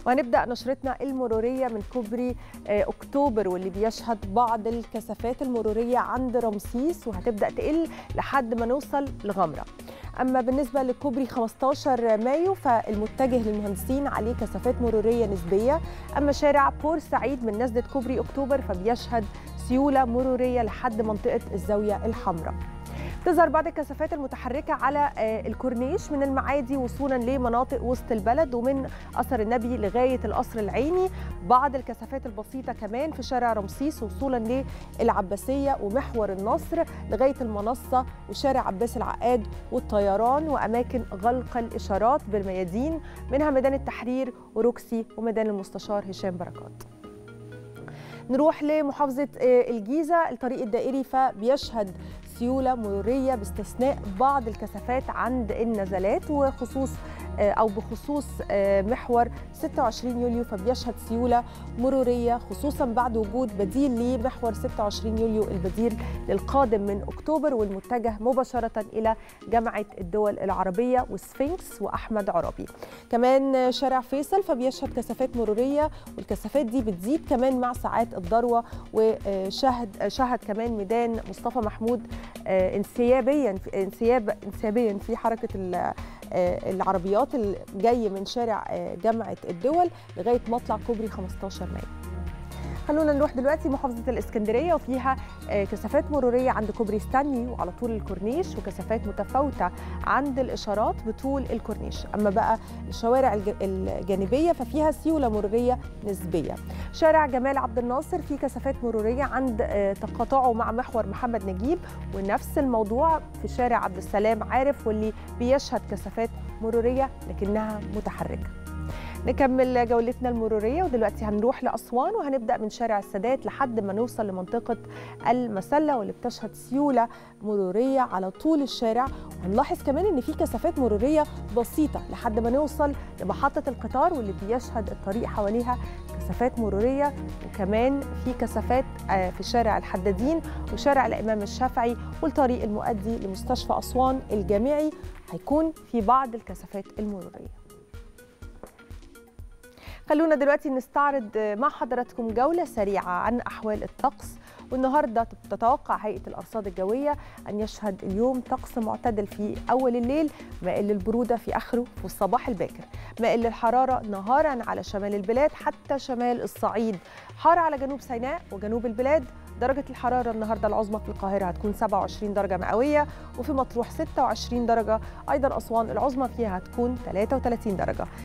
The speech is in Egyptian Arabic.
وهنبدا نشرتنا المروريه من كوبري آه، اكتوبر واللي بيشهد بعض الكثافات المروريه عند رمسيس وهتبدا تقل لحد ما نوصل لغمره اما بالنسبه لكوبري 15 مايو فالمتجه للمهندسين عليه كثافات مروريه نسبيه اما شارع بورسعيد من نزله كوبري اكتوبر فبيشهد سيوله مروريه لحد منطقه الزاويه الحمراء تظهر بعض الكثافات المتحركة على آه، الكورنيش من المعادي وصولا لمناطق وسط البلد ومن أثر النبي لغاية القصر العيني بعض الكثافات البسيطة كمان في شارع رمسيس وصولا للعباسية ومحور النصر لغاية المنصة وشارع عباس العقاد والطيران وأماكن غلق الإشارات بالميادين منها ميدان التحرير وروكسي وميدان المستشار هشام بركات نروح لمحافظة آه، الجيزة الطريق الدائري فبيشهد سيولة مرورية باستثناء بعض الكثافات عند النزلات وخصوص آه، أو بخصوص آه، محور 26 يوليو فبيشهد سيولة مرورية خصوصا بعد وجود بديل لمحور 26 يوليو البديل للقادم من أكتوبر والمتجه مباشرة إلى جامعة الدول العربية وسفنكس وأحمد عرابي كمان شارع فيصل فبيشهد كثافات مرورية والكثافات دي بتزيد كمان مع ساعات الذروة وشهد شهد كمان ميدان مصطفى محمود آه، انسيابيا انسياب انسيابيا في حركة ال- آه، العربيات اللي جاي من شارع آه، جامعة الدول لغاية مطلع كوبري 15 مايو خلونا نروح دلوقتي محافظة الإسكندرية وفيها آه، كثافات مرورية عند كوبري ستانلي وعلى طول الكورنيش وكثافات متفاوتة عند الإشارات بطول الكورنيش أما بقى الشوارع الج- الجانبية ففيها سيولة مرورية نسبية شارع جمال عبد الناصر فيه كثافات مرورية عند آه، تقاطعه مع محور محمد نجيب ونفس الموضوع في شارع عبد السلام عارف واللي بيشهد كثافات مرورية لكنها متحركة نكمل جولتنا المرورية ودلوقتي هنروح لأسوان وهنبدأ من شارع السادات لحد ما نوصل لمنطقة المسلة واللي بتشهد سيولة مرورية على طول الشارع وهنلاحظ كمان إن في كثافات مرورية بسيطة لحد ما نوصل لمحطة القطار واللي بيشهد الطريق حواليها كثافات مرورية وكمان في كثافات آه، في شارع الحدادين وشارع الإمام الشافعي والطريق المؤدي لمستشفى أسوان الجامعي هيكون في بعض الكثافات المرورية خلونا دلوقتي نستعرض مع حضراتكم جولة سريعة عن أحوال الطقس والنهارده تتوقع هيئة الأرصاد الجوية أن يشهد اليوم طقس معتدل في أول الليل مائل للبرودة في آخره في الصباح الباكر مائل للحرارة نهارا على شمال البلاد حتى شمال الصعيد حار على جنوب سيناء وجنوب البلاد درجة الحرارة النهاردة العظمى في القاهرة هتكون 27 درجة مئوية وفي مطروح 26 درجة أيضا أسوان العظمى فيها هتكون 33 درجة